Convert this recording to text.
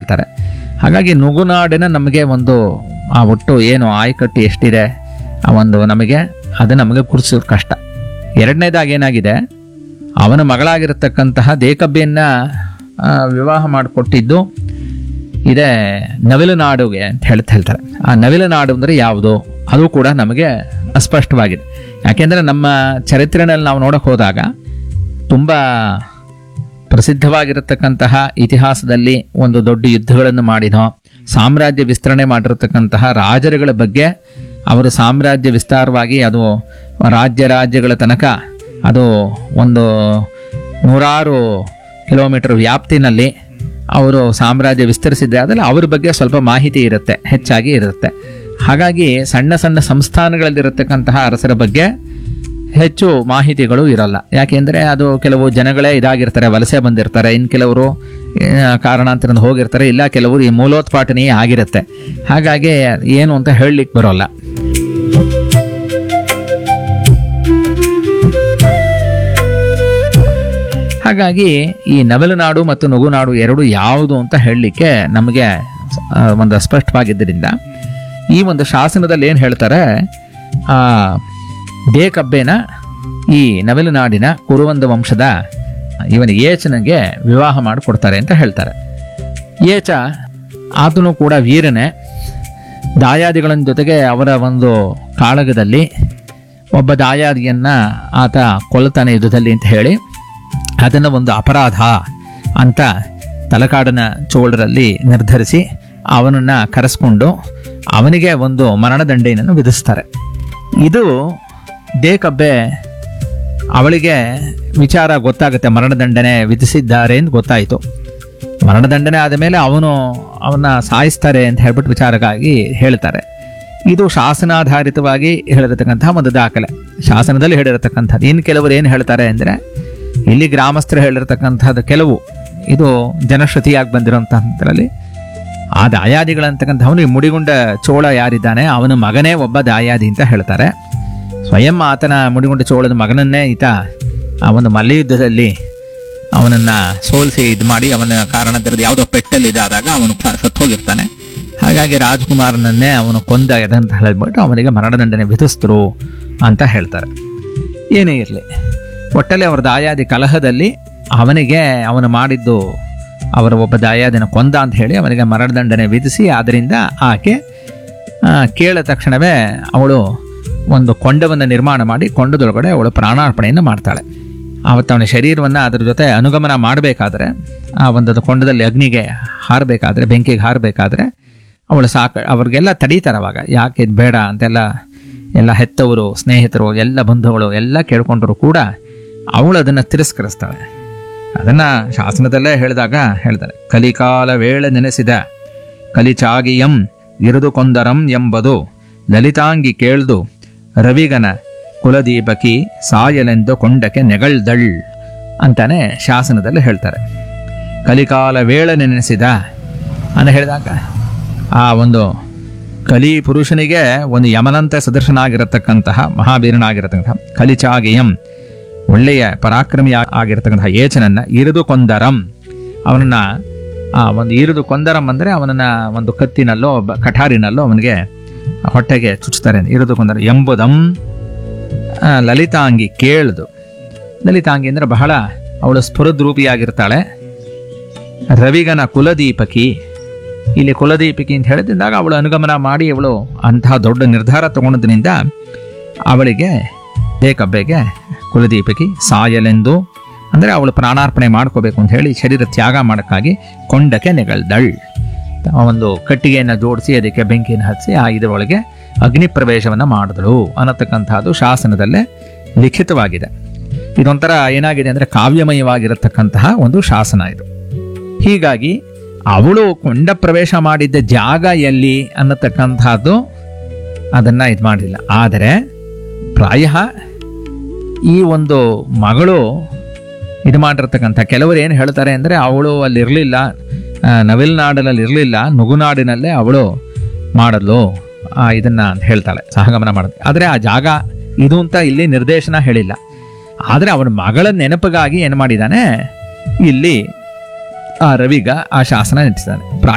ಹೇಳ್ತಾರೆ ಹಾಗಾಗಿ ನುಗುನಾಡಿನ ನಮಗೆ ಒಂದು ಆ ಒಟ್ಟು ಏನು ಆಯಕಟ್ಟು ಎಷ್ಟಿದೆ ಆ ಒಂದು ನಮಗೆ ಅದು ನಮಗೆ ಗುರುತಿಸೋದು ಕಷ್ಟ ಎರಡನೇದಾಗಿ ಏನಾಗಿದೆ ಅವನ ಮಗಳಾಗಿರತಕ್ಕಂತಹ ದೇಕಬ್ಬೆಯನ್ನ ಆ, ವಿವಾಹ ಮಾಡಿಕೊಟ್ಟಿದ್ದು ಇದೇ ನವಿಲು ನಾಡುಗೆ ಅಂತ ಹೇಳ್ತಾ ಹೇಳ್ತಾರೆ ಆ ನವಿಲು ನಾಡು ಅಂದರೆ ಯಾವುದು ಅದು ಕೂಡ ನಮಗೆ ಅಸ್ಪಷ್ಟವಾಗಿದೆ ಯಾಕೆಂದರೆ ನಮ್ಮ ಚರಿತ್ರೆನಲ್ಲಿ ನಾವು ನೋಡಕ್ಕೆ ಹೋದಾಗ ತುಂಬ ಪ್ರಸಿದ್ಧವಾಗಿರತಕ್ಕಂತಹ ಇತಿಹಾಸದಲ್ಲಿ ಒಂದು ದೊಡ್ಡ ಯುದ್ಧಗಳನ್ನು ಮಾಡಿದೋ ಸಾಮ್ರಾಜ್ಯ ವಿಸ್ತರಣೆ ಮಾಡಿರತಕ್ಕಂತಹ ರಾಜರುಗಳ ಬಗ್ಗೆ ಅವರು ಸಾಮ್ರಾಜ್ಯ ವಿಸ್ತಾರವಾಗಿ ಅದು ರಾಜ್ಯ ರಾಜ್ಯಗಳ ತನಕ ಅದು ಒಂದು ನೂರಾರು ಕಿಲೋಮೀಟರ್ ವ್ಯಾಪ್ತಿನಲ್ಲಿ ಅವರು ಸಾಮ್ರಾಜ್ಯ ವಿಸ್ತರಿಸಿದ್ದೆ ಅದರಲ್ಲಿ ಅವ್ರ ಬಗ್ಗೆ ಸ್ವಲ್ಪ ಮಾಹಿತಿ ಇರುತ್ತೆ ಹೆಚ್ಚಾಗಿ ಇರುತ್ತೆ ಹಾಗಾಗಿ ಸಣ್ಣ ಸಣ್ಣ ಸಂಸ್ಥಾನಗಳಲ್ಲಿರತಕ್ಕಂತಹ ಅರಸರ ಬಗ್ಗೆ ಹೆಚ್ಚು ಮಾಹಿತಿಗಳು ಇರಲ್ಲ ಯಾಕೆಂದರೆ ಅದು ಕೆಲವು ಜನಗಳೇ ಇದಾಗಿರ್ತಾರೆ ವಲಸೆ ಬಂದಿರ್ತಾರೆ ಇನ್ನು ಕೆಲವರು ಆ, ಕಾರಣಾಂತರದಿಂದ ಹೋಗಿರ್ತಾರೆ ಇಲ್ಲ ಕೆಲವರು ಈ ಮೂಲೋತ್ಪಾಟನೆಯೇ ಆಗಿರುತ್ತೆ ಹಾಗಾಗಿ ಏನು ಅಂತ ಹೇಳಲಿಕ್ಕೆ ಬರೋಲ್ಲ ಹಾಗಾಗಿ ಈ ನವಲುನಾಡು ಮತ್ತು ನುಗುನಾಡು ಎರಡು ಯಾವುದು ಅಂತ ಹೇಳಲಿಕ್ಕೆ ನಮಗೆ ಆ, ಒಂದು ಅಸ್ಪಷ್ಟವಾಗಿದ್ದರಿಂದ ಈ ಒಂದು ಶಾಸನದಲ್ಲಿ ಏನು ಹೇಳ್ತಾರೆ ಆ ಬೇಕಬ್ಬೆನ ಈ ನವಿಲುನಾಡಿನ ಕುರುವಂದ ವಂಶದ ಇವನ ಏಚನಿಗೆ ವಿವಾಹ ಮಾಡಿಕೊಡ್ತಾರೆ ಅಂತ ಹೇಳ್ತಾರೆ ಏಚ ಆತನು ಕೂಡ ವೀರನೇ ದಾಯಾದಿಗಳ ಜೊತೆಗೆ ಅವರ ಒಂದು ಕಾಳಗದಲ್ಲಿ ಒಬ್ಬ ದಾಯಾದಿಯನ್ನ ಆತ ಕೊಲ್ತಾನೆ ಯುದ್ಧದಲ್ಲಿ ಅಂತ ಹೇಳಿ ಅದನ್ನು ಒಂದು ಅಪರಾಧ ಅಂತ ತಲಕಾಡಿನ ಚೋಳರಲ್ಲಿ ನಿರ್ಧರಿಸಿ ಅವನನ್ನು ಕರೆಸ್ಕೊಂಡು ಅವನಿಗೆ ಒಂದು ಮರಣದಂಡೆಯನ್ನು ವಿಧಿಸ್ತಾರೆ ಇದು ದೇಕಬ್ಬೆ ಅವಳಿಗೆ ವಿಚಾರ ಗೊತ್ತಾಗುತ್ತೆ ಮರಣದಂಡನೆ ವಿಧಿಸಿದ್ದಾರೆ ಅಂತ ಗೊತ್ತಾಯಿತು ಮರಣದಂಡನೆ ಆದ ಮೇಲೆ ಅವನು ಅವನ್ನ ಸಾಯಿಸ್ತಾರೆ ಅಂತ ಹೇಳ್ಬಿಟ್ಟು ವಿಚಾರಕ್ಕಾಗಿ ಹೇಳ್ತಾರೆ ಇದು ಶಾಸನಾಧಾರಿತವಾಗಿ ಹೇಳಿರತಕ್ಕಂತಹ ಒಂದು ದಾಖಲೆ ಶಾಸನದಲ್ಲಿ ಹೇಳಿರತಕ್ಕಂಥದ್ದು ಇನ್ನು ಕೆಲವರು ಏನು ಹೇಳ್ತಾರೆ ಅಂದರೆ ಇಲ್ಲಿ ಗ್ರಾಮಸ್ಥರು ಹೇಳಿರತಕ್ಕಂಥದ್ದು ಕೆಲವು ಇದು ಜನಶ್ರುತಿಯಾಗಿ ಬಂದಿರೋಂಥದ್ರಲ್ಲಿ ಆ ದಾಯಾದಿಗಳಂತಕ್ಕಂಥವನು ಈ ಮುಡಿಗುಂಡ ಚೋಳ ಯಾರಿದ್ದಾನೆ ಅವನ ಮಗನೇ ಒಬ್ಬ ದಾಯಾದಿ ಅಂತ ಹೇಳ್ತಾರೆ ಸ್ವಯಂ ಆತನ ಮುಡಿಗುಂಡ ಚೋಳದ ಮಗನನ್ನೇ ಈತ ಆ ಒಂದು ಮಲ್ಲಯುದ್ಧದಲ್ಲಿ ಅವನನ್ನ ಸೋಲಿಸಿ ಇದು ಮಾಡಿ ಅವನ ಕಾರಣದಲ್ಲಿ ಯಾವುದೋ ಪೆಟ್ಟಲ್ಲಿ ಇದಾದಾಗ ಅವನು ಕ- ಸತ್ತೋಗಿರ್ತಾನೆ ಹಾಗಾಗಿ ರಾಜ್ಕುಮಾರನನ್ನೇ ಅವನು ಕೊಂದ ಅಂತ ಹೇಳ್ಬಿಟ್ಟು ಅವನಿಗೆ ಮರಣದಂಡನೆ ವಿಧಿಸ್ತರು ಅಂತ ಹೇಳ್ತಾರೆ ಏನೇ ಇರಲಿ ಒಟ್ಟಲ್ಲಿ ಅವರ ದಾಯಾದಿ ಕಲಹದಲ್ಲಿ ಅವನಿಗೆ ಅವನು ಮಾಡಿದ್ದು ಅವರ ಒಬ್ಬ ದಾಯಾದಿನ ಕೊಂದ ಅಂತ ಹೇಳಿ ಅವನಿಗೆ ಮರಣದಂಡನೆ ವಿಧಿಸಿ ಆದ್ದರಿಂದ ಆಕೆ ಆ, ಕೇಳ ತಕ್ಷಣವೇ ಅವಳು ಒಂದು ಕೊಂಡವನ್ನು ನಿರ್ಮಾಣ ಮಾಡಿ ಕೊಂಡದೊಳಗಡೆ ಅವಳು ಪ್ರಾಣಾರ್ಪಣೆಯನ್ನು ಮಾಡ್ತಾಳೆ ಆವತ್ತು ಅವನ ಶರೀರವನ್ನು ಅದರ ಜೊತೆ ಅನುಗಮನ ಮಾಡಬೇಕಾದ್ರೆ ಆ ಒಂದು ಕೊಂಡದಲ್ಲಿ ಅಗ್ನಿಗೆ ಹಾರಬೇಕಾದ್ರೆ ಬೆಂಕಿಗೆ ಹಾರಬೇಕಾದ್ರೆ ಅವಳು ಸಾಕ ಅವ್ರಿಗೆಲ್ಲ ತಡೀತಾರೆ ಅವಾಗ ಯಾಕೆ ಇದು ಬೇಡ ಅಂತೆಲ್ಲ ಎಲ್ಲ ಹೆತ್ತವರು ಸ್ನೇಹಿತರು ಎಲ್ಲ ಬಂಧುಗಳು ಎಲ್ಲ ಕೇಳ್ಕೊಂಡ್ರು ಕೂಡ ಅವಳು ಅದನ್ನು ತಿರಸ್ಕರಿಸ್ತಾಳೆ ಅದನ್ನು ಶಾಸನದಲ್ಲೇ ಹೇಳಿದಾಗ ಹೇಳ್ತಾರೆ ಕಲಿಕಾಲ ವೇಳೆ ನೆನೆಸಿದ ಕಲಿಚಾಗಿಯಂ ಇರುದು ಕೊಂದರಂ ಎಂಬುದು ಲಲಿತಾಂಗಿ ಕೇಳ್ದು ರವಿಗನ ಕುಲದೀಪಕಿ ಸಾಯಲೆಂದು ಕೊಂಡಕ್ಕೆ ನೆಗಳ್ದಳ್ ಅಂತಾನೆ ಶಾಸನದಲ್ಲಿ ಹೇಳ್ತಾರೆ ಕಲಿಕಾಲ ವೇಳೆ ನೆನೆಸಿದ ಅಂತ ಹೇಳಿದಾಗ ಆ ಒಂದು ಕಲಿ ಪುರುಷನಿಗೆ ಒಂದು ಯಮನಂತೆ ಸದೃಶನಾಗಿರತಕ್ಕಂತಹ ಮಹಾಬೀರನಾಗಿರತಕ್ಕಂತಹ ಕಲಿಚಾಗಿಯಂ ಒಳ್ಳೆಯ ಪರಾಕ್ರಮಿ ಆಗಿರತಕ್ಕಂತಹ ಏಚನನ್ನ ಇರಿದು ಕೊಂದರಂ ಅವನನ್ನ ಆ ಒಂದು ಇರಿದು ಕೊಂದರಂ ಅಂದರೆ ಅವನನ್ನ ಒಂದು ಕತ್ತಿನಲ್ಲೋ ಬ- ಕಠಾರಿನಲ್ಲೋ ಅವನಿಗೆ ಹೊಟ್ಟೆಗೆ ಚುಚ್ಚುತ್ತಾರೆ ಇರಿದು ಕೊಂದರ ಎಂಬುದಂ ಆ, ಲಲಿತಾಂಗಿ ಕೇಳ್ದು ಲಲಿತಾಂಗಿ ಅಂದರೆ ಬಹಳ ಅವಳು ಸ್ಫುರದ್ರೂಪಿಯಾಗಿರ್ತಾಳೆ ರವಿಗನ ಕುಲದೀಪಕಿ ಇಲ್ಲಿ ಕುಲದೀಪಕಿ ಅಂತ ಹೇಳಿದಾಗ ಅವಳು ಅನುಗಮನ ಮಾಡಿ ಅವಳು ಅಂತಹ ದೊಡ್ಡ ನಿರ್ಧಾರ ತಗೊಂಡದ್ರಿಂದ ಅವಳಿಗೆ ಬೇಕಬ್ಬೆಗೆ ಕುಲದೀಪಕಿ ಸಾಯಲೆಂದು ಅಂದರೆ ಅವಳು ಪ್ರಾಣಾರ್ಪಣೆ ಮಾಡ್ಕೋಬೇಕು ಅಂತ ಹೇಳಿ ಶರೀರ ತ್ಯಾಗ ಮಾಡೋಕ್ಕಾಗಿ ಕೊಂಡಕ್ಕೆ ನೆಗಳ್ದಳ್ ಆ ಒಂದು ಕಟ್ಟಿಗೆಯನ್ನು ಜೋಡಿಸಿ ಅದಕ್ಕೆ ಬೆಂಕಿಯನ್ನು ಹಚ್ಚಿ ಆ ಇದರೊಳಗೆ ಅಗ್ನಿ ಪ್ರವೇಶವನ್ನು ಮಾಡಿದಳು ಅನ್ನತಕ್ಕಂಥದ್ದು ಶಾಸನದಲ್ಲೇ ಲಿಖಿತವಾಗಿದೆ ಇದೊಂಥರ ಏನಾಗಿದೆ ಅಂದರೆ ಕಾವ್ಯಮಯವಾಗಿರತಕ್ಕಂತಹ ಒಂದು ಶಾಸನ ಇದು ಹೀಗಾಗಿ ಅವಳು ಕೊಂಡ ಪ್ರವೇಶ ಮಾಡಿದ್ದ ಜಾಗ ಎಲ್ಲಿ ಅನ್ನತಕ್ಕಂಥದ್ದು ಅದನ್ನು ಇದು ಮಾಡಲಿಲ್ಲ ಆದರೆ ಪ್ರಾಯ ಈ ಒಂದು ಮಗಳು ಇದು ಮಾಡಿರ್ತಕ್ಕಂಥ ಕೆಲವರು ಏನು ಹೇಳ್ತಾರೆ ಅಂದರೆ ಅವಳು ಅಲ್ಲಿ ಇರಲಿಲ್ಲ ನವಿಲ್ನಾಡಿನಲ್ಲಿ ಇರಲಿಲ್ಲ ನುಗುನಾಡಿನಲ್ಲೇ ಅವಳು ಮಾಡಲು ಆ, ಇದನ್ನ ಅಂತ ಹೇಳ್ತಾಳೆ ಸಹಗಮನ ಮಾಡೋದು ಆದರೆ ಆ ಜಾಗ ಇದು ಅಂತ ಇಲ್ಲಿ ನಿರ್ದೇಶನ ಹೇಳಿಲ್ಲ ಆದರೆ ಅವನ ಮಗಳ ನೆನಪಿಗಾಗಿ ಏನು ಮಾಡಿದ್ದಾನೆ ಇಲ್ಲಿ ಆ ರವಿಗ ಆ ಶಾಸನ ನೆಟ್ಟಿದ್ದಾನೆ